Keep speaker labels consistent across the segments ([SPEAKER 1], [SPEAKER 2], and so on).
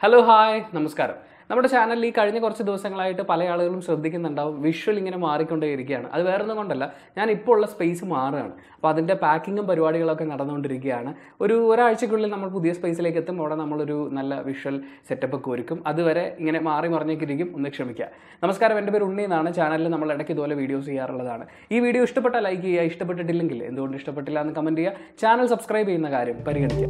[SPEAKER 1] hello hi നമസ്കാരം നമ്മുടെ ചാനലിൽ ഈ കഴിഞ്ഞ കുറച്ച് ദിവസങ്ങളായിട്ട് പല ആളുകളും ശ്രദ്ധിക്കുന്നുണ്ടാവും വിഷ്വൽ ഇങ്ങനെ മാറിക്കൊണ്ടേയിരിക്കുകയാണ് അത് വേറെ ഒന്നും കൊണ്ടല്ല ഞാൻ ഇപ്പോൾ ഉള്ള സ്പേസ് മാറുകയാണ് അപ്പോൾ അതിൻ്റെ പാക്കിങ്ങും പരിപാടികളൊക്കെ നടന്നുകൊണ്ടിരിക്കുകയാണ് ഒരു ഒരാഴ്ചക്കുള്ളിൽ നമ്മൾ പുതിയ സ്പേസിലേക്ക് എത്തും അവിടെ നമ്മളൊരു നല്ല വിഷ്വൽ സെറ്റപ്പ് ഒക്കെ ഒരുക്കും അതുവരെ ഇങ്ങനെ മാറി മറിഞ്ഞേക്കിരിക്കും ഒന്ന് ക്ഷമിക്കുക നമസ്കാരം എൻ്റെ പേര് ഉണ്ണി എന്നാണ് ചാനലിൽ നമ്മൾ ഇടയ്ക്ക് ഇതുപോലെ വീഡിയോസ് ചെയ്യാറുള്ളതാണ് ഈ വീഡിയോ ഇഷ്ടപ്പെട്ടാൽ ലൈക്ക് ചെയ്യുക ഇഷ്ടപ്പെട്ടിട്ടില്ലെങ്കിൽ എന്തുകൊണ്ട് ഇഷ്ടപ്പെട്ടില്ല എന്ന് കമൻറ്റ് ചെയ്യുക ചാനൽ സബ്സ്ക്രൈബ് ചെയ്യുന്ന കാര്യം പരിഗണിക്കുക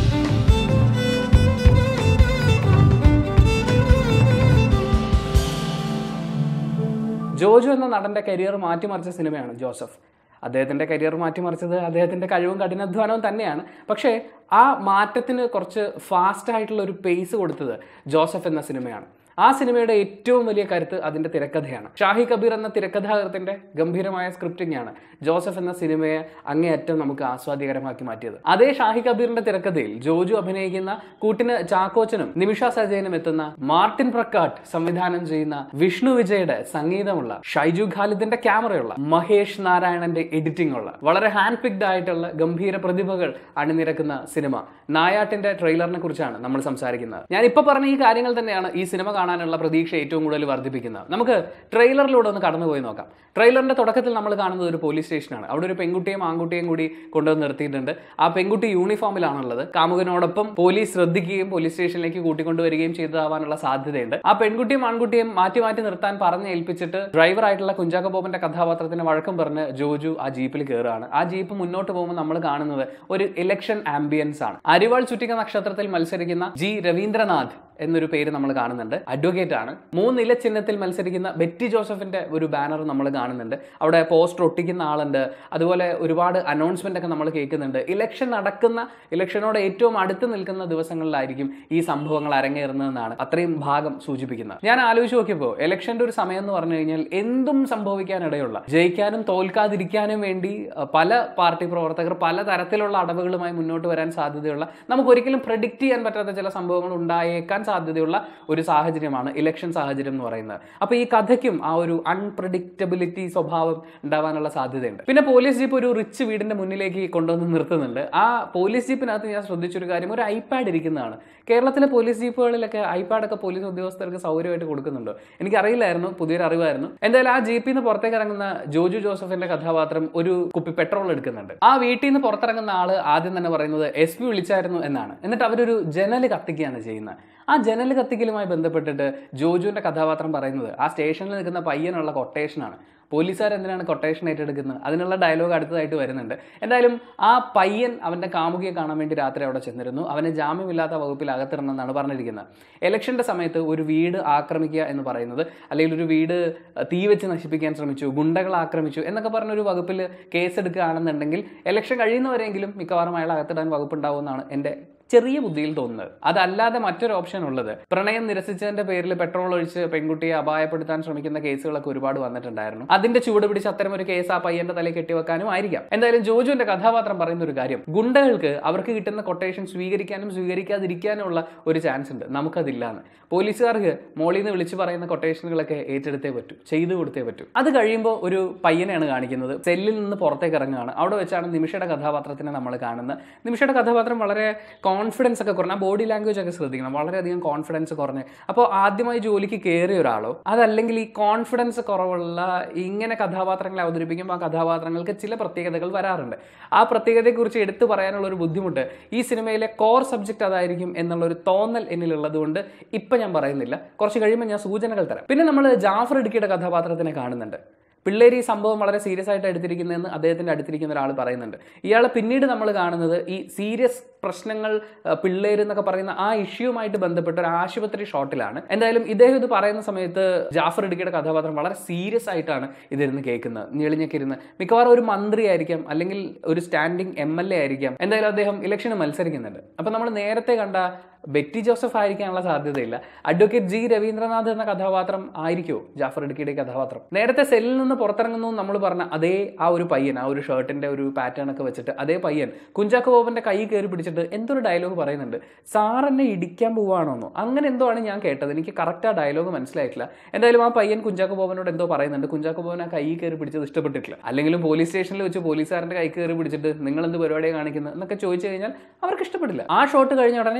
[SPEAKER 1] ജോജു എന്ന നടന്റെ കരിയർ മാറ്റിമറിച്ച സിനിമയാണ് ജോസഫ് അദ്ദേഹത്തിന്റെ കരിയർ മാറ്റിമറിച്ചത് അദ്ദേഹത്തിന്റെ കഴിവും കഠിനാധ്വാനവും തന്നെയാണ് പക്ഷേ ആ മാറ്റത്തിന് കുറച്ച് ഫാസ്റ്റ് ആയിട്ടുള്ള ഒരു പേസ് കൊടുത്തത് ജോസഫ് എന്ന സിനിമയാണ് ആ സിനിമയുടെ ഏറ്റവും വലിയ കരുത്ത് അതിന്റെ തിരക്കഥയാണ് ഷാഹി കബീർ എന്ന തിരക്കഥാകൃത്തിന്റെ ഗംഭീരമായ സ്ക്രിപ്റ്റിംഗ് ആണ് ജോസഫ് എന്ന സിനിമയെ അങ്ങേയറ്റം നമുക്ക് ആസ്വാദ്യകരമാക്കി മാറ്റിയത് അതേ ഷാഹി കബീറിന്റെ തിരക്കഥയിൽ ജോജു അഭിനയിക്കുന്ന കൂട്ടിന് ചാക്കോച്ചനും നിമിഷ സജയനും എത്തുന്ന മാർട്ടിൻ പ്രക്കാട്ട് സംവിധാനം ചെയ്യുന്ന വിഷ്ണു വിജയുടെ സംഗീതമുള്ള ഷൈജു ഖാലിദിന്റെ ക്യാമറയുള്ള മഹേഷ് നാരായണന്റെ എഡിറ്റിംഗ് ഉള്ള വളരെ ഹാൻഡ് പിക്ഡ് ആയിട്ടുള്ള ഗംഭീര പ്രതിഭകൾ അണിനിരക്കുന്ന സിനിമ നായാട്ടിന്റെ ട്രെയിലറിനെ കുറിച്ചാണ് നമ്മൾ സംസാരിക്കുന്നത് ഞാൻ ഇപ്പൊ പറഞ്ഞ ഈ കാര്യങ്ങൾ തന്നെയാണ് ഈ സിനിമ കാണാനുള്ള പ്രതീക്ഷ ഏറ്റവും കൂടുതൽ വർദ്ധിപ്പിക്കുന്നത് നമുക്ക് ട്രെയിലറിലൂടെ ഒന്ന് കടന്നുപോയി നോക്കാം ട്രെയിലറിന്റെ തുടക്കത്തിൽ നമ്മൾ കാണുന്നത് ഒരു പോലീസ് സ്റ്റേഷനാണ് അവിടെ ഒരു പെൺകുട്ടിയും ആൺകുട്ടിയും കൂടി കൊണ്ടുവന്ന് നിർത്തിയിട്ടുണ്ട് ആ പെൺകുട്ടി യൂണിഫോമിലാണുള്ളത് കാമുകനോടൊപ്പം പോലീസ് ശ്രദ്ധിക്കുകയും പോലീസ് സ്റ്റേഷനിലേക്ക് കൂട്ടിക്കൊണ്ടുവരികയും ചെയ്തതാവാനുള്ള സാധ്യതയുണ്ട് ആ പെൺകുട്ടിയും ആൺകുട്ടിയും മാറ്റി മാറ്റി നിർത്താൻ പറഞ്ഞ് ഏൽപ്പിച്ചിട്ട് ഡ്രൈവർ ആയിട്ടുള്ള കുഞ്ചാക്കോ ബോബന്റെ കഥാപാത്രത്തിന് വഴക്കം പറഞ്ഞ് ജോജു ആ ജീപ്പിൽ കയറുകയാണ് ആ ജീപ്പ് മുന്നോട്ട് പോകുമ്പോൾ നമ്മൾ കാണുന്നത് ഒരു ഇലക്ഷൻ ആംബിയൻസ് ആണ് അരിവാൾ ചുറ്റിക നക്ഷത്രത്തിൽ മത്സരിക്കുന്ന ജി രവീന്ദ്രനാഥ് എന്നൊരു പേര് നമ്മൾ കാണുന്നുണ്ട് അഡ്വക്കേറ്റ് ആണ് മൂന്ന് ഇല ചിഹ്നത്തിൽ മത്സരിക്കുന്ന ബെറ്റി ജോസഫിന്റെ ഒരു ബാനർ നമ്മൾ കാണുന്നുണ്ട് അവിടെ പോസ്റ്റർ ഒട്ടിക്കുന്ന ആളുണ്ട് അതുപോലെ ഒരുപാട് അനൗൺസ്മെന്റ് ഒക്കെ നമ്മൾ കേൾക്കുന്നുണ്ട് ഇലക്ഷൻ നടക്കുന്ന ഇലക്ഷനോട് ഏറ്റവും അടുത്ത് നിൽക്കുന്ന ദിവസങ്ങളിലായിരിക്കും ഈ സംഭവങ്ങൾ അരങ്ങേറുന്നതെന്നാണ് അത്രയും ഭാഗം സൂചിപ്പിക്കുന്നത് ഞാൻ ആലോചിച്ച് നോക്കിയപ്പോൾ ഇലക്ഷന്റെ ഒരു സമയം എന്ന് പറഞ്ഞു കഴിഞ്ഞാൽ എന്തും സംഭവിക്കാൻ ഇടയുള്ള ജയിക്കാനും തോൽക്കാതിരിക്കാനും വേണ്ടി അഹ്, പല പാർട്ടി പ്രവർത്തകർ പല തരത്തിലുള്ള അടവുകളുമായി മുന്നോട്ട് വരാൻ സാധ്യതയുള്ള നമുക്ക് ഒരിക്കലും പ്രഡിക്റ്റ് ചെയ്യാൻ പറ്റാത്ത ചില സംഭവങ്ങൾ ഉണ്ടായേക്കാൻ സാധ്യതയുള്ള ഒരു സാഹചര്യമാണ് ഇലക്ഷൻ സാഹചര്യം എന്ന് പറയുന്നത് അപ്പോൾ ഈ കഥയ്ക്കും ആ ഒരു അൺപ്രഡിക്റ്റബിലിറ്റി സ്വഭാവം ഉണ്ടാവാനുള്ള സാധ്യതയുണ്ട് പിന്നെ പോലീസ് ജീപ്പ് ഒരു റിച്ച് വീടിന്റെ മുന്നിലേക്ക് കൊണ്ടുവന്ന് നിർത്തുന്നുണ്ട് ആ പോലീസ് ജീപ്പിനകത്ത് ഞാൻ ശ്രദ്ധിച്ചൊരു കാര്യം ഒരു ഐപാഡ് ഇരിക്കുന്നതാണ് കേരളത്തിലെ പോലീസ് ജീപ്പുകളിലൊക്കെ ഐപാഡൊക്കെ പോലീസ് ഉദ്യോഗസ്ഥർക്ക് സൗകര്യമായിട്ട് കൊടുക്കുന്നുണ്ടോ എനിക്കറിയില്ലായിരുന്നു പുതിയൊരു അറിവായിരുന്നു എന്തായാലും ആ ജീപ്പിൽ നിന്ന് പുറത്തേക്ക് ഇറങ്ങുന്ന ജോജു ജോസഫിന്റെ കഥാപാത്രം ഒരു കുപ്പി പെട്രോൾ എടുക്കുന്നുണ്ട് ആ വീട്ടിൽ നിന്ന് പുറത്തിറങ്ങുന്ന ആള് ആദ്യം തന്നെ പറയുന്നത് എസ് പി വിളിച്ചായിരുന്നു എന്നാണ് എന്നിട്ട് അവരൊരു ജനൽ കത്തിക്കുകയാണ് ചെയ്യുന്നത് ആ ജനൽ കത്തിക്കലുമായി ബന്ധപ്പെട്ടിട്ട് ജോജുവിന്റെ കഥാപാത്രം പറയുന്നത് ആ സ്റ്റേഷനിൽ നിൽക്കുന്ന പയ്യനുള്ള കൊട്ടേഷനാണ് പോലീസുകാർ എന്തിനാണ് കൊട്ടേഷൻ ഏറ്റെടുക്കുന്നത് അതിനുള്ള ഡയലോഗ് അടുത്തതായിട്ട് വരുന്നുണ്ട് എന്തായാലും ആ പയ്യൻ അവന്റെ കാമുകിയെ കാണാൻ വേണ്ടി രാത്രി അവിടെ ചെന്നിരുന്നു അവനെ ജാമ്യമില്ലാത്ത വകുപ്പിൽ അകത്തിടണമെന്നാണ് പറഞ്ഞിരിക്കുന്നത് ഇലക്ഷന്റെ സമയത്ത് ഒരു വീട് ആക്രമിക്കുക എന്ന് പറയുന്നത് അല്ലെങ്കിൽ ഒരു വീട് തീ വെച്ച് നശിപ്പിക്കാൻ ശ്രമിച്ചു ഗുണ്ടകൾ ആക്രമിച്ചു എന്നൊക്കെ പറഞ്ഞൊരു വകുപ്പിൽ കേസെടുക്കുകയാണെന്നുണ്ടെങ്കിൽ ഇലക്ഷൻ കഴിയുന്നവരെങ്കിലും മിക്കവാറും അയാൾ അകത്തിടാൻ വകുപ്പുണ്ടാവുമെന്നാണ് എൻ്റെ ചെറിയ ബുദ്ധിയിൽ തോന്നുന്നത് അതല്ലാതെ മറ്റൊരു ഓപ്ഷൻ ഉള്ളത് പ്രണയം നിരസിച്ചതിന്റെ പേരിൽ പെട്രോൾ ഒഴിച്ച് പെൺകുട്ടിയെ അപായപ്പെടുത്താൻ ശ്രമിക്കുന്ന കേസുകളൊക്കെ ഒരുപാട് വന്നിട്ടുണ്ടായിരുന്നു അതിന്റെ ചൂട് പിടിച്ച് അത്തരം ഒരു കേസ് ആ പയ്യന്റെ തലയിൽ കെട്ടിവെക്കാനും ആയിരിക്കാം എന്തായാലും ജോജുവിന്റെ കഥാപാത്രം പറയുന്ന ഒരു കാര്യം ഗുണ്ടകൾക്ക് അവർക്ക് കിട്ടുന്ന കൊട്ടേഷൻ സ്വീകരിക്കാനും സ്വീകരിക്കാതിരിക്കാനുള്ള ഒരു ചാൻസ് ഉണ്ട് നമുക്കതില്ലാന്ന് പോലീസുകാർക്ക് മോളിൽ നിന്ന് വിളിച്ചു പറയുന്ന കൊട്ടേഷനുകളൊക്കെ ഏറ്റെടുത്തേ പറ്റൂ ചെയ്തു കൊടുത്തേ പറ്റൂ അത് കഴിയുമ്പോൾ ഒരു പയ്യനെയാണ് കാണിക്കുന്നത് സെല്ലിൽ നിന്ന് പുറത്തേക്ക് ഇറങ്ങുകയാണ് അവിടെ വെച്ചാണ് നിമിഷയുടെ കഥാപാത്രത്തിനെ നമ്മൾ കാണുന്നത് നിമിഷയുടെ കഥാപാത്രം വളരെ കോൺഫിഡൻസ് ഒക്കെ കുറഞ്ഞ ബോഡി ലാംഗ്വേജ് ഒക്കെ ശ്രദ്ധിക്കണം വളരെയധികം കോൺഫിഡൻസ് കുറഞ്ഞ് അപ്പോൾ ആദ്യമായി ജോലിക്ക് കയറിയ ഒരാളോ അതല്ലെങ്കിൽ ഈ കോൺഫിഡൻസ് കുറവുള്ള ഇങ്ങനെ കഥാപാത്രങ്ങളെ അവതരിപ്പിക്കുമ്പോൾ ആ കഥാപാത്രങ്ങൾക്ക് ചില പ്രത്യേകതകൾ വരാറുണ്ട് ആ പ്രത്യേകതയെക്കുറിച്ച് എടുത്തു പറയാനുള്ള ഒരു ബുദ്ധിമുട്ട് ഈ സിനിമയിലെ കോർ സബ്ജക്റ്റ് അതായിരിക്കും എന്നുള്ള ഒരു തോന്നൽ എന്നിലുള്ളത് കൊണ്ട് ഇപ്പം ഞാൻ പറയുന്നില്ല കുറച്ച് കഴിയുമ്പോൾ ഞാൻ സൂചനകൾ തരാം പിന്നെ നമ്മൾ ജാഫർ ഇടുക്കിയുടെ കഥാപാത്രത്തിനെ കാണുന്നുണ്ട് പിള്ളേര് ഈ സംഭവം വളരെ സീരിയസ് ആയിട്ട് എടുത്തിരിക്കുന്നതെന്ന് അദ്ദേഹത്തിന്റെ അടുത്തിരിക്കുന്ന ഒരാൾ പറയുന്നുണ്ട് ഇയാളെ പിന്നീട് നമ്മൾ കാണുന്നത് ഈ സീരിയസ് പ്രശ്നങ്ങൾ പിള്ളേര് എന്നൊക്കെ പറയുന്ന ആ ഇഷ്യൂമായിട്ട് ബന്ധപ്പെട്ട ഒരു ആശുപത്രി ഷോട്ടിലാണ് എന്തായാലും ഇദ്ദേഹം ഇത് പറയുന്ന സമയത്ത് ജാഫർ ഇടുക്കിയുടെ കഥാപാത്രം വളരെ സീരിയസ് ആയിട്ടാണ് ഇതിരുന്ന് കേൾക്കുന്നത് ഞെളിഞ്ഞൊക്കെ ഇരുന്ന് മിക്കവാറും ഒരു മന്ത്രി ആയിരിക്കാം അല്ലെങ്കിൽ ഒരു സ്റ്റാൻഡിംഗ് എം എൽ എ ആയിരിക്കാം എന്തായാലും അദ്ദേഹം ഇലക്ഷന് മത്സരിക്കുന്നുണ്ട് അപ്പൊ നമ്മൾ നേരത്തെ കണ്ട ബെറ്റി ജോസഫ് ആയിരിക്കാനുള്ള സാധ്യതയില്ല അഡ്വക്കേറ്റ് ജി രവീന്ദ്രനാഥ് എന്ന കഥാപാത്രം ആയിരിക്കുമോ ജാഫർ ഇടുക്കിയുടെ കഥാപാത്രം നേരത്തെ സെല്ലിൽ നിന്ന് പുറത്തിറങ്ങുന്നു നമ്മൾ പറഞ്ഞ അതേ ആ ഒരു പയ്യൻ ആ ഒരു ഷർട്ടിന്റെ ഒരു പാറ്റേൺ ഒക്കെ വെച്ചിട്ട് അതേ പയ്യൻ കുഞ്ചാക്കോ ബോബന്റെ കൈ കയറി പിടിച്ചിട്ട് എന്തൊരു ഡയലോഗ് പറയുന്നുണ്ട് സാർ എന്നെ ഇടിക്കാൻ പോവാണോന്നോ അങ്ങനെ എന്തോ ആണ് ഞാൻ കേട്ടത് എനിക്ക് കറക്റ്റ് ആ ഡയലോഗ് മനസ്സിലായിട്ടില്ല എന്തായാലും ആ പയ്യൻ കുഞ്ചാക്കോ ബോബനോട് എന്തോ പറയുന്നുണ്ട് കുഞ്ചാക്കോ ബോബൻ ആ കൈ കയറി പിടിച്ചത് ഇഷ്ടപ്പെട്ടിട്ടില്ല അല്ലെങ്കിലും പോലീസ് സ്റ്റേഷനിൽ വെച്ച് പോലീസുകാരന്റെ കൈ കയറി പിടിച്ചിട്ട് നിങ്ങൾ എന്ത് പരിപാടിയാണ് കാണിക്കുന്നത് എന്നൊക്കെ ചോദിച്ചു കഴിഞ്ഞാൽ അവർക്ക് ഇഷ്ടപ്പെട്ടില്ല ആ ഷോട്ട് കഴിഞ്ഞ ഉടനെ ജാഫർ ഇടുക്കി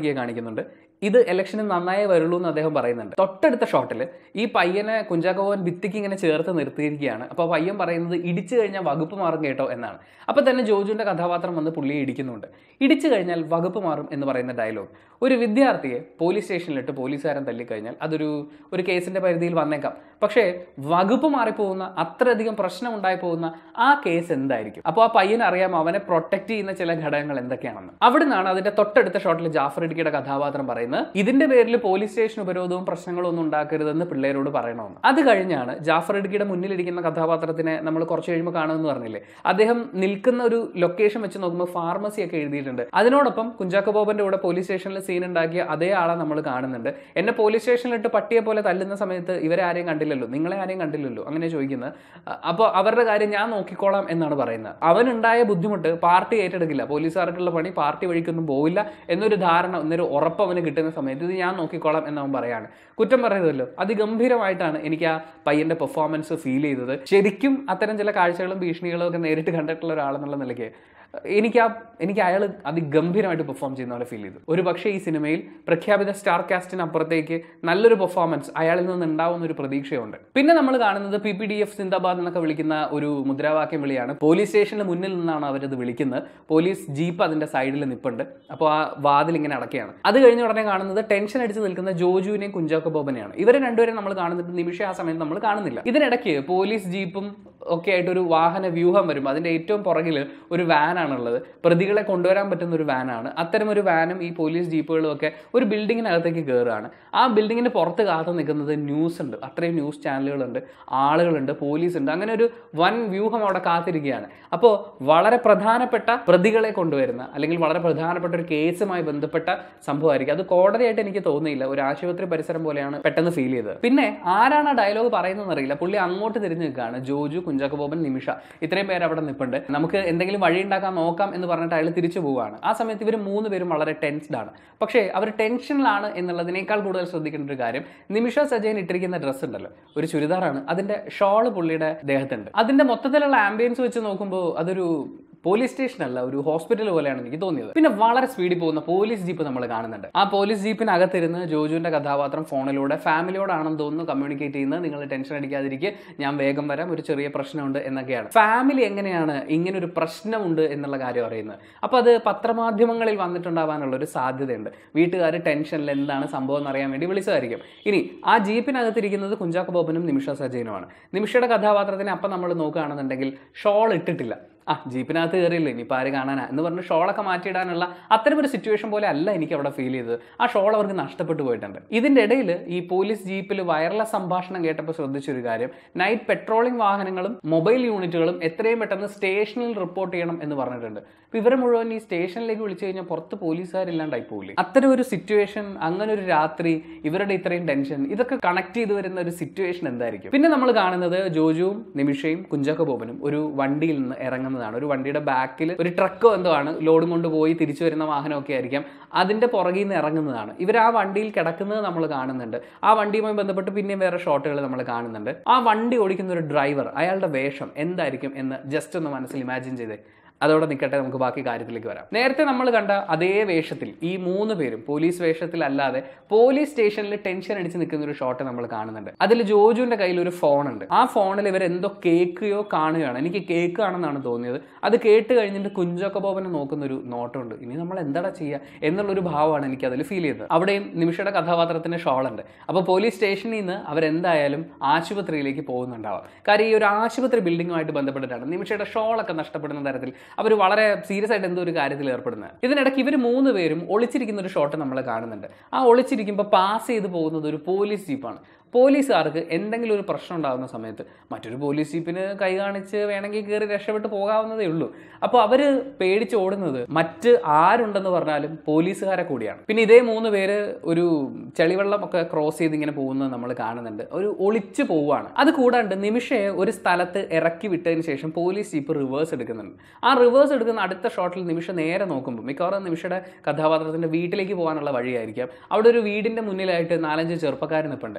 [SPEAKER 1] അടിക്കുക കാണിക്കുന്നുണ്ട് ഇത് ഇലക്ഷന് നന്നായേ വരുള്ളൂ എന്ന് അദ്ദേഹം പറയുന്നുണ്ട് തൊട്ടടുത്ത ഷോട്ടിൽ ഈ പയ്യനെ കുഞ്ചാക്കോവൻ ഭിത്തിക്ക് ഇങ്ങനെ ചേർത്ത് നിർത്തിയിരിക്കുകയാണ് അപ്പോൾ പയ്യൻ പറയുന്നത് ഇടിച്ചു കഴിഞ്ഞാൽ വകുപ്പ് മാറും കേട്ടോ എന്നാണ് അപ്പോൾ തന്നെ ജോജുവിൻ്റെ കഥാപാത്രം വന്ന് പുള്ളിയെ ഇടിക്കുന്നുണ്ട് ഇടിച്ചു കഴിഞ്ഞാൽ വകുപ്പ് മാറും എന്ന് പറയുന്ന ഡയലോഗ് ഒരു വിദ്യാർത്ഥിയെ പോലീസ് സ്റ്റേഷനിലിട്ട് പോലീസുകാരൻ തല്ലിക്കഴിഞ്ഞാൽ അതൊരു ഒരു കേസിൻ്റെ പരിധിയിൽ വന്നേക്കാം പക്ഷേ വകുപ്പ് മാറിപ്പോകുന്ന അത്രയധികം പ്രശ്നം ഉണ്ടായി പോകുന്ന ആ കേസ് എന്തായിരിക്കും അപ്പോൾ ആ പയ്യന് അറിയാം അവനെ പ്രൊട്ടക്ട് ചെയ്യുന്ന ചില ഘടകങ്ങൾ എന്തൊക്കെയാണെന്ന് അവിടെ നിന്നാണ് അതിന്റെ തൊട്ടടുത്ത ഷോട്ടിൽ ജാഫർ ഇടുക്കിയുടെ കഥാപാത്രം പറയുന്നത് ഇതിന്റെ പേരിൽ പോലീസ് സ്റ്റേഷൻ ഉപരോധവും പ്രശ്നങ്ങളും ഒന്നും ഉണ്ടാക്കരുതെന്ന് പിള്ളേരോട് പറയണമെന്ന് അത് കഴിഞ്ഞാണ് ജാഫർ ഇടുക്കിയുടെ മുന്നിലിരിക്കുന്ന കഥാപാത്രത്തിനെ നമ്മൾ കുറച്ച് കഴിയുമ്പോൾ കാണുമെന്ന് പറഞ്ഞില്ലേ അദ്ദേഹം നിൽക്കുന്ന ഒരു ലൊക്കേഷൻ വെച്ച് നോക്കുമ്പോൾ ഫാർമസി ഒക്കെ എഴുതിയിട്ടുണ്ട് അതിനോടൊപ്പം കുഞ്ചാക്കോ ബോബന്റെ കൂടെ പോലീസ് സ്റ്റേഷനിൽ സീൻ ഉണ്ടാക്കിയ അതേ ആളെ നമ്മൾ കാണുന്നുണ്ട് എന്നെ പോലീസ് സ്റ്റേഷനിലിട്ട് പട്ടിയെ പോലെ തല്ലുന്ന സമയത്ത് ഇവരെ ആരെയും കണ്ടില്ലല്ലോ നിങ്ങളെ ആരെയും കണ്ടില്ലല്ലോ അങ്ങനെ ചോദിക്കുന്നത് അപ്പോൾ അവരുടെ കാര്യം ഞാൻ നോക്കിക്കോളാം എന്നാണ് പറയുന്നത് അവനുണ്ടായ ബുദ്ധിമുട്ട് പാർട്ടി ഏറ്റെടുക്കില്ല പോലീസുകാർക്കുള്ള പണി പാർട്ടി വഴിക്കൊന്നും പോവില്ല എന്നൊരു ധാരണ എന്നൊരു ഉറപ്പ് അവന് കിട്ടുന്ന സമയത്ത് ഇത് ഞാൻ നോക്കിക്കോളാം എന്നവൻ പറയാണ് കുറ്റം പറയുന്നതല്ലോ അതിഗംഭീരമായിട്ടാണ് എനിക്ക് ആ പയ്യന്റെ പെർഫോമൻസ് ഫീൽ ചെയ്തത് ശരിക്കും അത്തരം ചില കാഴ്ചകളും ഭീഷണികളും ഒക്കെ നേരിട്ട് കണ്ടിട്ടുള്ള ഒരാളെന്നുള്ള നിലയ്ക്ക് എനിക്ക് ആ എനിക്ക് അയാൾ അതിഗംഭീരമായിട്ട് പെർഫോം ചെയ്യുന്ന പോലെ ഫീൽ ചെയ്തു ഒരു പക്ഷേ ഈ സിനിമയിൽ പ്രഖ്യാപിത സ്റ്റാർ കാസ്റ്റിന് അപ്പുറത്തേക്ക് നല്ലൊരു പെർഫോമൻസ് അയാളിൽ നിന്ന് ഉണ്ടാവുന്ന ഒരു പ്രതീക്ഷയുണ്ട് പിന്നെ നമ്മൾ കാണുന്നത് പി പി ഡി എഫ് സിന്ദാബാദ് എന്നൊക്കെ വിളിക്കുന്ന ഒരു മുദ്രാവാക്യം വിളിയാണ് പോലീസ് സ്റ്റേഷന് മുന്നിൽ നിന്നാണ് അവരത് വിളിക്കുന്നത് പോലീസ് ജീപ്പ് അതിന്റെ സൈഡിൽ നിൽപ്പുണ്ട് അപ്പോൾ ആ വാതിൽ ഇങ്ങനെ അടക്കുകയാണ് അത് കഴിഞ്ഞ ഉടനെ കാണുന്നത് ടെൻഷൻ അടിച്ച് നിൽക്കുന്ന ജോജുവിനെയും കുഞ്ചാക്കോ ബോബനെയാണ് ഇവരെ രണ്ടുപേരും നമ്മൾ കാണുന്നിട്ട് നിമിഷം ആ സമയത്ത് നമ്മൾ കാണുന്നില്ല ഇതിനിടയ്ക്ക് പോലീസ് ജീപ്പും ഒക്കെ ആയിട്ട് ഒരു വാഹന വ്യൂഹം വരും അതിന്റെ ഏറ്റവും പുറകിൽ ഒരു വാനാണുള്ളത് പ്രതികളെ കൊണ്ടുവരാൻ പറ്റുന്ന ഒരു വാനാണ് അത്തരം ഒരു വാനും ഈ പോലീസ് ജീപ്പുകളും ഒക്കെ ഒരു ബിൽഡിങ്ങിനകത്തേക്ക് കയറുകയാണ് ആ ബിൽഡിങ്ങിന് പുറത്ത് കാത്തു നിൽക്കുന്നത് ന്യൂസ് ഉണ്ട് അത്രയും ന്യൂസ് ചാനലുകളുണ്ട് ആളുകളുണ്ട് പോലീസ് ഉണ്ട് അങ്ങനെ ഒരു വൻ വ്യൂഹം അവിടെ കാത്തിരിക്കുകയാണ് അപ്പോൾ വളരെ പ്രധാനപ്പെട്ട പ്രതികളെ കൊണ്ടുവരുന്ന അല്ലെങ്കിൽ വളരെ പ്രധാനപ്പെട്ട ഒരു കേസുമായി ബന്ധപ്പെട്ട സംഭവമായിരിക്കും അത് കോടതിയായിട്ട് എനിക്ക് തോന്നിയില്ല ഒരു ആശുപത്രി പരിസരം പോലെയാണ് പെട്ടെന്ന് ഫീൽ ചെയ്തത് പിന്നെ ആരാണ് ആ ഡയലോഗ് പറയുന്നതെന്ന് അറിയില്ല പുള്ളി അങ്ങോട്ട് തിരിഞ്ഞു നിൽക്കുകയാണ് ജോജു കുഞ്ചാക്കോ ബോബൻ നിമിഷ ഇത്രയും പേര് അവിടെ നിൽപ്പുണ്ട് നമുക്ക് എന്തെങ്കിലും വഴി ഉണ്ടാക്കാൻ നോക്കാം എന്ന് പറഞ്ഞിട്ട് അയാൾ തിരിച്ചു പോവുകയാണ് ആ സമയത്ത് ഇവർ മൂന്ന് പേരും വളരെ ടെൻസ്ഡ് ആണ് പക്ഷേ അവർ ടെൻഷനിലാണ് എന്നുള്ളതിനേക്കാൾ കൂടുതൽ ശ്രദ്ധിക്കേണ്ട ഒരു കാര്യം നിമിഷ സജയൻ ഇട്ടിരിക്കുന്ന ഡ്രസ്സ് ഉണ്ടല്ലോ ഒരു ചുരിദാറാണ് അതിന്റെ ഷോള് പുള്ളിയുടെ ദേഹത്തുണ്ട് അതിന്റെ മൊത്തത്തിലുള്ള ആംബിയൻസ് വെച്ച് നോക്കുമ്പോൾ അതൊരു പോലീസ് സ്റ്റേഷൻ അല്ല ഒരു ഹോസ്പിറ്റൽ പോലെയാണ് എനിക്ക് തോന്നിയത് പിന്നെ വളരെ സ്പീഡിൽ പോകുന്ന പോലീസ് ജീപ്പ് നമ്മൾ കാണുന്നുണ്ട് ആ പോലീസ് ജീപ്പിനകത്തിരുന്ന് ജോജുവിന്റെ കഥാപാത്രം ഫോണിലൂടെ ഫാമിലിയോടാണെന്ന് തോന്നുന്നു കമ്മ്യൂണിക്കേറ്റ് ചെയ്യുന്നത് നിങ്ങൾ ടെൻഷൻ അടിക്കാതിരിക്കുക ഞാൻ വേഗം വരാം ഒരു ചെറിയ പ്രശ്നമുണ്ട് എന്നൊക്കെയാണ് ഫാമിലി എങ്ങനെയാണ് ഇങ്ങനെ ഒരു പ്രശ്നമുണ്ട് എന്നുള്ള കാര്യം അറിയുന്നത് അപ്പോൾ അത് പത്രമാധ്യമങ്ങളിൽ വന്നിട്ടുണ്ടാവാനുള്ള ഒരു സാധ്യതയുണ്ട് വീട്ടുകാർ ടെൻഷനിൽ എന്താണ് സംഭവം എന്ന് അറിയാൻ വേണ്ടി വിളിച്ചതായിരിക്കും ഇനി ആ ജീപ്പിനകത്തിരിക്കുന്നത് കുഞ്ചാക്കോ ബോബനും നിമിഷ സജയനുമാണ് നിമിഷയുടെ കഥാപാത്രത്തിനെ അപ്പം നമ്മൾ നോക്കുകയാണെന്നുണ്ടെങ്കിൽ ഷോൾ ഇട്ടിട്ടില്ല ആ ജീപ്പിനകത്ത് കയറിയില്ല ഇനിയിപ്പോൾ ആര് കാണാനാ എന്ന് പറഞ്ഞ് ഷോളൊക്കെ മാറ്റിയിടാനുള്ള അത്തരം ഒരു സിറ്റുവേഷൻ പോലെ അല്ല എനിക്ക് അവിടെ ഫീൽ ചെയ്തത് ആ ഷോൾ അവർക്ക് നഷ്ടപ്പെട്ടു പോയിട്ടുണ്ട് ഇതിൻ്റെ ഇടയിൽ ഈ പോലീസ് ജീപ്പിൽ വയർലെസ് സംഭാഷണം കേട്ടപ്പോൾ ശ്രദ്ധിച്ചൊരു കാര്യം നൈറ്റ് പെട്രോളിംഗ് വാഹനങ്ങളും മൊബൈൽ യൂണിറ്റുകളും എത്രയും പെട്ടെന്ന് സ്റ്റേഷനിൽ റിപ്പോർട്ട് ചെയ്യണം എന്ന് പറഞ്ഞിട്ടുണ്ട് അപ്പോൾ ഇവരെ മുഴുവൻ ഈ സ്റ്റേഷനിലേക്ക് വിളിച്ചു കഴിഞ്ഞാൽ പുറത്ത് പോലീസുകാരില്ലാണ്ടായി പോകില്ലേ അത്തരം ഒരു സിറ്റുവേഷൻ അങ്ങനെ ഒരു രാത്രി ഇവരുടെ ഇത്രയും ടെൻഷൻ ഇതൊക്കെ കണക്ട് ചെയ്ത് വരുന്ന ഒരു സിറ്റുവേഷൻ എന്തായിരിക്കും പിന്നെ നമ്മൾ കാണുന്നത് ജോജുവും നിമിഷയും കുഞ്ചാക്കോ ബോബനും ഒരു വണ്ടിയിൽ നിന്ന് ഇറങ്ങുന്നതാണ് ഒരു വണ്ടിയുടെ ബാക്കിൽ ഒരു ട്രക്കോ എന്തോ ആണ് ലോഡും കൊണ്ട് പോയി തിരിച്ചു വരുന്ന വാഹനമൊക്കെ ആയിരിക്കാം അതിന്റെ പുറകിൽ നിന്ന് ഇറങ്ങുന്നതാണ് ഇവർ ആ വണ്ടിയിൽ കിടക്കുന്നത് നമ്മൾ കാണുന്നുണ്ട് ആ വണ്ടിയുമായി ബന്ധപ്പെട്ട് പിന്നെയും വേറെ ഷോട്ടുകൾ നമ്മൾ കാണുന്നുണ്ട് ആ വണ്ടി ഓടിക്കുന്ന ഒരു ഡ്രൈവർ അയാളുടെ വേഷം എന്തായിരിക്കും എന്ന് ജസ്റ്റ് ഒന്ന് മനസ്സിൽ ഇമാജിൻ ചെയ്തേ അതോടെ നിൽക്കട്ടെ നമുക്ക് ബാക്കി കാര്യത്തിലേക്ക് വരാം നേരത്തെ നമ്മൾ കണ്ട അതേ വേഷത്തിൽ ഈ മൂന്ന് പേരും പോലീസ് വേഷത്തിലല്ലാതെ പോലീസ് സ്റ്റേഷനിൽ ടെൻഷൻ അടിച്ച് നിൽക്കുന്ന ഒരു ഷോട്ട് നമ്മൾ കാണുന്നുണ്ട് അതിൽ ജോജുവിന്റെ കയ്യിൽ ഒരു ഫോൺ ഉണ്ട് ആ ഫോണിൽ ഇവർ എന്തോ കേൾക്കുകയോ കാണുകയാണ് എനിക്ക് കേക്ക് ആണെന്നാണ് തോന്നിയത് അത് കേട്ട് കഴിഞ്ഞിട്ട് കുഞ്ചൊക്കെ ബോബനെ നോക്കുന്ന ഒരു നോട്ടമുണ്ട് ഇനി നമ്മൾ എന്താടാ ചെയ്യുക എന്നുള്ളൊരു ഭാവമാണ് എനിക്ക് അതിൽ ഫീൽ ചെയ്തത് അവിടെയും നിമിഷയുടെ കഥാപാത്രത്തിന് ഷോൾ ഉണ്ട് അപ്പോൾ പോലീസ് സ്റ്റേഷനിൽ നിന്ന് അവരെന്തായാലും ആശുപത്രിയിലേക്ക് പോകുന്നുണ്ടാവാം കാര്യം ഈ ഒരു ആശുപത്രി ബിൽഡിങ്ങുമായിട്ട് ബന്ധപ്പെട്ടിട്ടാണ് നിമിഷയുടെ ഷോളൊക്കെ നഷ്ടപ്പെടുന്ന തരത്തിൽ അവർ വളരെ സീരിയസ് ആയിട്ട് എന്തോ ഒരു കാര്യത്തിൽ ഏർപ്പെടുന്നത് ഇതിനിടയ്ക്ക് ഇവർ മൂന്ന് പേരും ഒളിച്ചിരിക്കുന്ന ഒരു ഷോട്ട് നമ്മൾ കാണുന്നുണ്ട് ആ ഒളിച്ചിരിക്കുമ്പോൾ പാസ് ചെയ്ത് പോകുന്നത് ഒരു പോലീസ് ജീപ്പാണ് പോലീസുകാർക്ക് എന്തെങ്കിലും ഒരു പ്രശ്നം ഉണ്ടാകുന്ന സമയത്ത് മറ്റൊരു പോലീസ് ജീപ്പിന് കൈ കാണിച്ച് വേണമെങ്കിൽ കയറി രക്ഷപ്പെട്ട് പോകാവുന്നതേ ഉള്ളൂ അപ്പോൾ അവർ പേടിച്ച് ഓടുന്നത് മറ്റ് ആരുണ്ടെന്ന് പറഞ്ഞാലും പോലീസുകാരെ കൂടിയാണ് പിന്നെ ഇതേ മൂന്ന് പേര് ഒരു ചെളിവെള്ളം ഒക്കെ ക്രോസ് ചെയ്ത് ഇങ്ങനെ പോകുന്നത് നമ്മൾ കാണുന്നുണ്ട് ഒരു ഒളിച്ചു പോവുകയാണ് അത് കൂടാണ്ട് നിമിഷയെ ഒരു സ്ഥലത്ത് ഇറക്കി വിട്ടതിന് ശേഷം പോലീസ് ജീപ്പ് റിവേഴ്സ് എടുക്കുന്നുണ്ട് ആ റിവേഴ്സ് എടുക്കുന്ന അടുത്ത ഷോട്ടിൽ നിമിഷ നേരെ നോക്കുമ്പോൾ മിക്കവാറും നിമിഷയുടെ കഥാപാത്രത്തിന്റെ വീട്ടിലേക്ക് പോകാനുള്ള വഴിയായിരിക്കാം അവിടെ ഒരു വീടിന്റെ മുന്നിലായിട്ട് നാലഞ്ച് ചെറുപ്പക്കാർ നിൽപ്പുണ്ട് ആ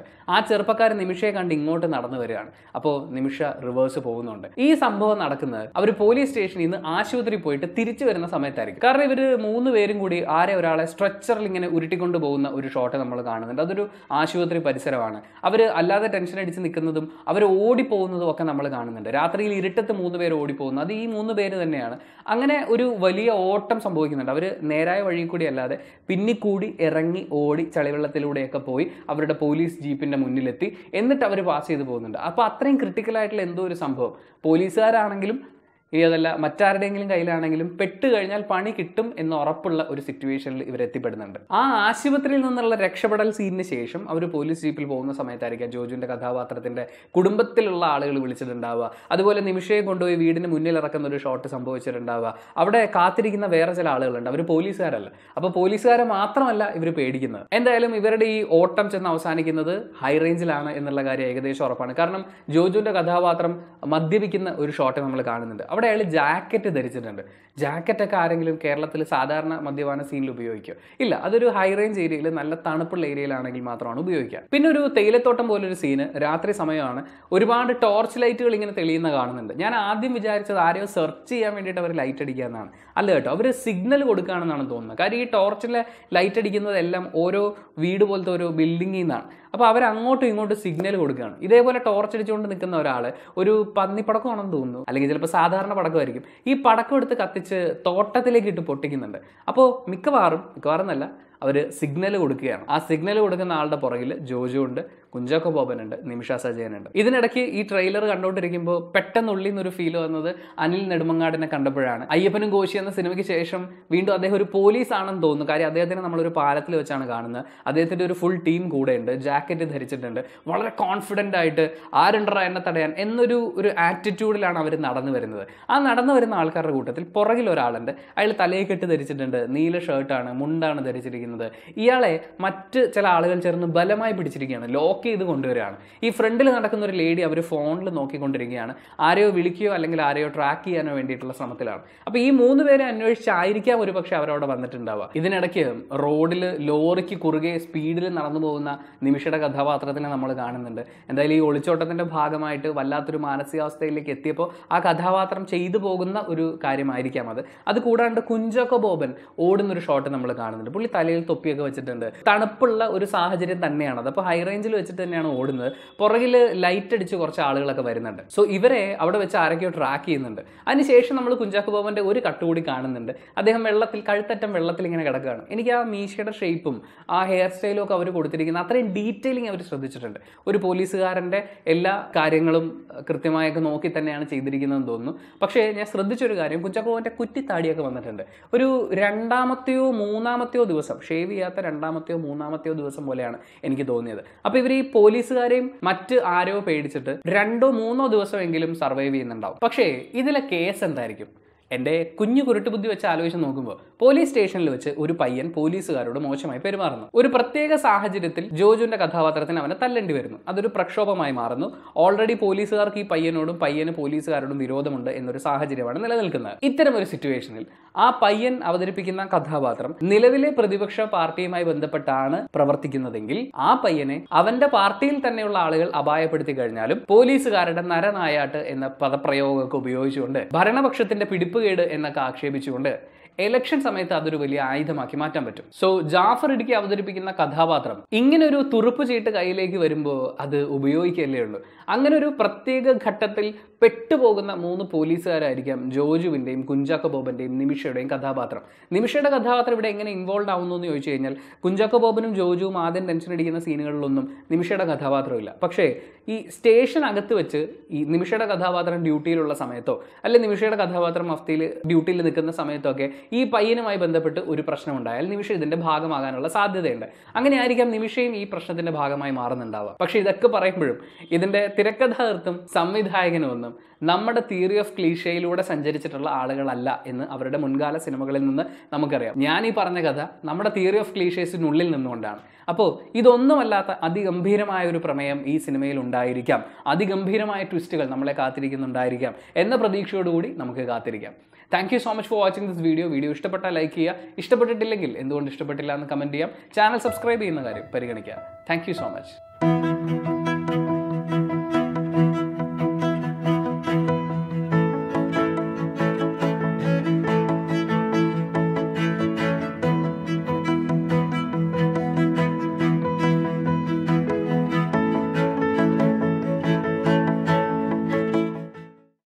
[SPEAKER 1] ചെറുപ്പക്കാരൻ നിമിഷയെ കണ്ട് ഇങ്ങോട്ട് നടന്നു വരികയാണ് അപ്പോൾ നിമിഷ റിവേഴ്സ് പോകുന്നുണ്ട് ഈ സംഭവം നടക്കുന്നത് അവർ പോലീസ് സ്റ്റേഷനിൽ നിന്ന് ആശുപത്രി പോയിട്ട് തിരിച്ചു വരുന്ന സമയത്തായിരിക്കും കാരണം ഇവർ മൂന്ന് പേരും കൂടി ആരെ ഒരാളെ സ്ട്രെച്ചറിൽ ഇങ്ങനെ ഉരുട്ടിക്കൊണ്ട് പോകുന്ന ഒരു ഷോട്ട് നമ്മൾ കാണുന്നുണ്ട് അതൊരു ആശുപത്രി പരിസരമാണ് അവർ അല്ലാതെ ടെൻഷൻ അടിച്ച് നിൽക്കുന്നതും അവർ ഓടിപ്പോകുന്നതും ഒക്കെ നമ്മൾ കാണുന്നുണ്ട് രാത്രിയിൽ ഇരുട്ടത്ത് മൂന്ന് പേര് ഓടിപ്പോകുന്നു അത് ഈ മൂന്ന് പേര് തന്നെയാണ് അങ്ങനെ ഒരു വലിയ ഓട്ടം സംഭവിക്കുന്നുണ്ട് അവർ നേരായ വഴി കൂടി അല്ലാതെ പിന്നിക്കൂടി ഇറങ്ങി ഓടി ചളിവെള്ളത്തിലൂടെയൊക്കെ പോയി അവരുടെ പോലീസ് ജീപ്പിന്റെ മുന്നിലെത്തി എന്നിട്ട് അവർ പാസ് ചെയ്ത് പോകുന്നുണ്ട് അപ്പോൾ അത്രയും ക്രിട്ടിക്കൽ ആയിട്ടുള്ള എന്തോ ഒരു സംഭവം പോലീസുകാരാണെങ്കിലും ഇനി അതല്ല മറ്റാരുടെയെങ്കിലും കയ്യിലാണെങ്കിലും പെട്ട് കഴിഞ്ഞാൽ പണി കിട്ടും എന്ന് ഉറപ്പുള്ള ഒരു സിറ്റുവേഷനിൽ ഇവർ എത്തിപ്പെടുന്നുണ്ട് ആ ആശുപത്രിയിൽ നിന്നുള്ള രക്ഷപ്പെടൽ സീനിന് ശേഷം അവർ പോലീസ് ജീപ്പിൽ പോകുന്ന സമയത്തായിരിക്കാം ജോജുവിന്റെ കഥാപാത്രത്തിന്റെ കുടുംബത്തിലുള്ള ആളുകൾ വിളിച്ചിട്ടുണ്ടാവുക അതുപോലെ നിമിഷയെ കൊണ്ടുപോയി വീടിന് മുന്നിൽ ഇറക്കുന്ന ഒരു ഷോട്ട് സംഭവിച്ചിട്ടുണ്ടാവുക അവിടെ കാത്തിരിക്കുന്ന വേറെ ചില ആളുകളുണ്ട് അവർ പോലീസുകാരല്ല അപ്പോൾ പോലീസുകാരെ മാത്രമല്ല ഇവർ പേടിക്കുന്നത് എന്തായാലും ഇവരുടെ ഈ ഓട്ടം ചെന്ന് അവസാനിക്കുന്നത് ഹൈ റേഞ്ചിലാണ് എന്നുള്ള കാര്യം ഏകദേശം ഉറപ്പാണ് കാരണം ജോജുവിന്റെ കഥാപാത്രം മദ്യപിക്കുന്ന ഒരു ഷോട്ട് നമ്മൾ കാണുന്നുണ്ട് അവിടെ അയാൾ ജാക്കറ്റ് ധരിച്ചിട്ടുണ്ട് ജാക്കറ്റൊക്കെ ആരെങ്കിലും കേരളത്തിൽ സാധാരണ മദ്യപാന സീനിൽ ഉപയോഗിക്കുക ഇല്ല അതൊരു ഹൈ റേഞ്ച് ഏരിയയിൽ നല്ല തണുപ്പുള്ള ഏരിയയിലാണെങ്കിൽ മാത്രമാണ് ഉപയോഗിക്കുക പിന്നെ ഒരു തേയിലത്തോട്ടം പോലൊരു സീന് രാത്രി സമയമാണ് ഒരുപാട് ടോർച്ച് ലൈറ്റുകൾ ഇങ്ങനെ തെളിയുന്ന കാണുന്നുണ്ട് ഞാൻ ആദ്യം വിചാരിച്ചത് ആരെയോ സെർച്ച് ചെയ്യാൻ വേണ്ടിയിട്ട് അവർ ലൈറ്റ് അടിക്കുക എന്നാണ് അല്ല കേട്ടോ അവർ സിഗ്നൽ കൊടുക്കുകയാണെന്നാണ് തോന്നുന്നത് കാര്യം ഈ ടോർച്ചിലെ ലൈറ്റ് അടിക്കുന്നതെല്ലാം ഓരോ വീട് പോലത്തെ ഒരു ബിൽഡിങ്ങിൽ നിന്നാണ് അപ്പോൾ അവർ അങ്ങോട്ടും ഇങ്ങോട്ടും സിഗ്നൽ കൊടുക്കുകയാണ് ഇതേപോലെ ടോർച്ച് അടിച്ചുകൊണ്ട് നിൽക്കുന്ന ഒരാൾ ഒരു പന്നിപ്പടക്കമാണെന്ന് തോന്നുന്നു അല്ലെങ്കിൽ ചിലപ്പോൾ സാധാരണ പടക്കമായിരിക്കും ഈ പടക്കം എടുത്ത് കത്തിച്ച് തോട്ടത്തിലേക്ക് ഇട്ട് പൊട്ടിക്കുന്നുണ്ട് അപ്പോൾ മിക്കവാറും മിക്കവാറും എന്നല്ല അവർ സിഗ്നൽ കൊടുക്കുകയാണ് ആ സിഗ്നൽ കൊടുക്കുന്ന ആളുടെ പുറകിൽ ജോജു ഉണ്ട് കുഞ്ചാക്കോ ബോബനുണ്ട് നിമിഷ സജയനുണ്ട് ഇതിനിടയ്ക്ക് ഈ ട്രെയിലർ കണ്ടുകൊണ്ടിരിക്കുമ്പോൾ പെട്ടെന്ന് ഉള്ളിൽ നിന്നൊരു ഫീൽ വന്നത് അനിൽ നെടുമങ്ങാടിനെ കണ്ടപ്പോഴാണ് അയ്യപ്പനും കോശി എന്ന സിനിമയ്ക്ക് ശേഷം വീണ്ടും അദ്ദേഹം ഒരു പോലീസ് ആണെന്ന് തോന്നുന്നു കാര്യം അദ്ദേഹത്തിനെ നമ്മളൊരു പാലത്തിൽ വെച്ചാണ് കാണുന്നത് അദ്ദേഹത്തിൻ്റെ ഒരു ഫുൾ ടീം കൂടെയുണ്ട് ജാക്കറ്റ് ധരിച്ചിട്ടുണ്ട് വളരെ കോൺഫിഡൻ്റ് ആയിട്ട് ആരുണ്ടറ എന്നെ തടയാൻ എന്നൊരു ഒരു ആറ്റിറ്റ്യൂഡിലാണ് അവർ നടന്നു വരുന്നത് ആ നടന്നു വരുന്ന ആൾക്കാരുടെ കൂട്ടത്തിൽ പുറകിൽ ഒരാളുണ്ട് അയാൾ തലയെ കെട്ട് ധരിച്ചിട്ടുണ്ട് നീല ഷർട്ടാണ് മുണ്ടാണ് ധരിച്ചിരിക്കുന്നത് ഇയാളെ മറ്റ് ചില ആളുകൾ ചേർന്ന് ബലമായി പിടിച്ചിരിക്കുകയാണ് ലോക്ക് ചെയ്ത് കൊണ്ടുവരികയാണ് ഈ ഫ്രണ്ടിൽ നടക്കുന്ന ഒരു ലേഡി അവർ ഫോണിൽ നോക്കിക്കൊണ്ടിരിക്കുകയാണ് ആരെയോ വിളിക്കുകയോ അല്ലെങ്കിൽ ആരെയോ ട്രാക്ക് ചെയ്യാനോ വേണ്ടിയിട്ടുള്ള ശ്രമത്തിലാണ് അപ്പോൾ ഈ മൂന്ന് പേരെ അന്വേഷിച്ചായിരിക്കാം ഒരു പക്ഷേ അവരവിടെ വന്നിട്ടുണ്ടാവുക ഇതിനിടയ്ക്ക് റോഡിൽ ലോറിക്ക് കുറുകെ സ്പീഡിൽ നടന്നു പോകുന്ന നിമിഷയുടെ കഥാപാത്രത്തിനെ നമ്മൾ കാണുന്നുണ്ട് എന്തായാലും ഈ ഒളിച്ചോട്ടത്തിന്റെ ഭാഗമായിട്ട് വല്ലാത്തൊരു മാനസികാവസ്ഥയിലേക്ക് എത്തിയപ്പോൾ ആ കഥാപാത്രം ചെയ്തു പോകുന്ന ഒരു കാര്യമായിരിക്കാം അത് അത് കൂടാണ്ട് കുഞ്ചാക്കോ ബോബൻ ഓടുന്ന ഒരു ഷോട്ട് നമ്മൾ കാണുന്നുണ്ട് പുള്ളി തലയിൽ തൊപ്പിയൊക്കെ വെച്ചിട്ടുണ്ട് തണുപ്പുള്ള ഒരു സാഹചര്യം തന്നെയാണ് അത് അപ്പോൾ ഹൈ റേഞ്ചിൽ വെച്ചിട്ട് തന്നെയാണ് ഓടുന്നത് പുറകിൽ ലൈറ്റ് അടിച്ച് കുറച്ച് ആളുകളൊക്കെ വരുന്നുണ്ട് സോ ഇവരെ അവിടെ വെച്ച് ആരൊക്കെയോ ട്രാക്ക് ചെയ്യുന്നുണ്ട് അതിനുശേഷം നമ്മൾ കുഞ്ചാക്കോ ബോബന്റെ ഒരു കട്ട് കൂടി കാണുന്നുണ്ട് അദ്ദേഹം വെള്ളത്തിൽ കഴുത്തറ്റം വെള്ളത്തിൽ ഇങ്ങനെ കിടക്കുകയാണ് എനിക്ക് ആ മീശയുടെ ഷേപ്പും ആ ഹെയർ സ്റ്റൈലും ഒക്കെ അവർ കൊടുത്തിരിക്കുന്ന അത്രയും ഡീറ്റെയിലിംഗ് അവർ ശ്രദ്ധിച്ചിട്ടുണ്ട് ഒരു പോലീസുകാരൻ്റെ എല്ലാ കാര്യങ്ങളും കൃത്യമായൊക്കെ നോക്കി തന്നെയാണ് ചെയ്തിരിക്കുന്നതെന്ന് തോന്നുന്നു പക്ഷേ ഞാൻ ശ്രദ്ധിച്ചൊരു കാര്യം കുഞ്ചാക്കോവൻ്റെ കുറ്റിത്താടിയൊക്കെ വന്നിട്ടുണ്ട് ഒരു രണ്ടാമത്തെയോ മൂന്നാമത്തെയോ ദിവസം ഷേവ് ചെയ്യാത്ത രണ്ടാമത്തെയോ മൂന്നാമത്തെയോ ദിവസം പോലെയാണ് എനിക്ക് തോന്നിയത് അപ്പോൾ ഇവർ ഈ പോലീസുകാരെയും മറ്റ് ആരോ പേടിച്ചിട്ട് രണ്ടോ മൂന്നോ ദിവസമെങ്കിലും സർവൈവ് ചെയ്യുന്നുണ്ടാവും പക്ഷേ ഇതിലെ കേസ് എന്തായിരിക്കും എൻ്റെ കുഞ്ഞു കുരുട്ട് ബുദ്ധി വെച്ച് ആലോചിച്ച് നോക്കുമ്പോൾ പോലീസ് സ്റ്റേഷനിൽ വെച്ച് ഒരു പയ്യൻ പോലീസുകാരോട് മോശമായി പെരുമാറുന്നു ഒരു പ്രത്യേക സാഹചര്യത്തിൽ ജോജുവിന്റെ കഥാപാത്രത്തിന് അവനെ തല്ലേണ്ടി വരുന്നു അതൊരു പ്രക്ഷോഭമായി മാറുന്നു ഓൾറെഡി പോലീസുകാർക്ക് ഈ പയ്യനോടും പയ്യന് പോലീസുകാരോടും വിരോധമുണ്ട് എന്നൊരു സാഹചര്യമാണ് നിലനിൽക്കുന്നത് ഇത്തരം ഒരു സിറ്റുവേഷനിൽ ആ പയ്യൻ അവതരിപ്പിക്കുന്ന കഥാപാത്രം നിലവിലെ പ്രതിപക്ഷ പാർട്ടിയുമായി ബന്ധപ്പെട്ടാണ് പ്രവർത്തിക്കുന്നതെങ്കിൽ ആ പയ്യനെ അവന്റെ പാർട്ടിയിൽ തന്നെയുള്ള ആളുകൾ അപായപ്പെടുത്തി കഴിഞ്ഞാലും പോലീസുകാരുടെ നരനായാട്ട് എന്ന പദപ്രയോഗമൊക്കെ ഉപയോഗിച്ചുകൊണ്ട് ഭരണപക്ഷത്തിന്റെ പിടിപ്പുകേട് എന്നൊക്കെ ആക്ഷേപിച്ചുകൊണ്ട് ഇലക്ഷൻ സമയത്ത് അതൊരു വലിയ ആയുധമാക്കി മാറ്റാൻ പറ്റും സോ ജാഫർ ഇടുക്കി അവതരിപ്പിക്കുന്ന കഥാപാത്രം ഇങ്ങനെ ഒരു തുറുപ്പ് ചീട്ട് കയ്യിലേക്ക് വരുമ്പോൾ അത് ഉപയോഗിക്കല്ലേ ഉള്ളൂ അങ്ങനെ ഒരു പ്രത്യേക ഘട്ടത്തിൽ പെട്ടുപോകുന്ന മൂന്ന് പോലീസുകാരായിരിക്കാം ജോജുവിൻ്റെയും കുഞ്ചാക്കോ ബോബന്റെയും നിമിഷയുടെയും കഥാപാത്രം നിമിഷയുടെ കഥാപാത്രം ഇവിടെ എങ്ങനെ ഇൻവോൾവ് ആവുന്നു എന്ന് ചോദിച്ചു കഴിഞ്ഞാൽ കുഞ്ചാക്കോ ബോബനും ജോജുവും ആദ്യം ടെൻഷൻ അടിക്കുന്ന സീനുകളിലൊന്നും നിമിഷയുടെ കഥാപാത്രമില്ല പക്ഷേ ഈ സ്റ്റേഷനകത്ത് വെച്ച് ഈ നിമിഷയുടെ കഥാപാത്രം ഡ്യൂട്ടിയിലുള്ള സമയത്തോ അല്ലെ നിമിഷയുടെ കഥാപാത്രം മഫ്തിയിൽ ഡ്യൂട്ടിയിൽ നിൽക്കുന്ന സമയത്തോ ഒക്കെ ഈ പയ്യനുമായി ബന്ധപ്പെട്ട് ഒരു പ്രശ്നം ഉണ്ടായാൽ നിമിഷ ഇതിന്റെ ഭാഗമാകാനുള്ള സാധ്യതയുണ്ട് അങ്ങനെയായിരിക്കാം നിമിഷയും ഈ പ്രശ്നത്തിന്റെ ഭാഗമായി മാറുന്നുണ്ടാവുക പക്ഷേ ഇതൊക്കെ പറയുമ്പോഴും ഇതിന്റെ തിരക്കഥാകൃത്തും സംവിധായകനും ഒന്നും നമ്മുടെ തിയറി ഓഫ് ക്ലീഷയിലൂടെ സഞ്ചരിച്ചിട്ടുള്ള ആളുകളല്ല എന്ന് അവരുടെ മുൻകാല സിനിമകളിൽ നിന്ന് നമുക്കറിയാം ഞാൻ ഈ പറഞ്ഞ കഥ നമ്മുടെ തിയറി ഓഫ് ക്ലീഷേഴ്സിനുള്ളിൽ നിന്നുകൊണ്ടാണ് അപ്പോൾ ഇതൊന്നുമല്ലാത്ത അതിഗംഭീരമായ ഒരു പ്രമേയം ഈ സിനിമയിൽ ഉണ്ടായിരിക്കാം അതിഗംഭീരമായ ട്വിസ്റ്റുകൾ നമ്മളെ കാത്തിരിക്കുന്നുണ്ടായിരിക്കാം എന്ന പ്രതീക്ഷയോടുകൂടി നമുക്ക് കാത്തിരിക്കാം thank you so much for watching this video video ഇഷ്ടപ്പെട്ടാൽ ലൈക്ക് ചെയ്യുക ഇഷ്ടപ്പെട്ടിട്ടില്ലെങ്കിൽ എന്തുകൊണ്ട് ഇഷ്ടപ്പെട്ടില്ല എന്ന് കമൻറ്റ് ചെയ്യാം ചാനൽ സബ്സ്ക്രൈബ് ചെയ്യുന്ന കാര്യം പരിഗണിക്കുക താങ്ക് യു സോ മച്ച്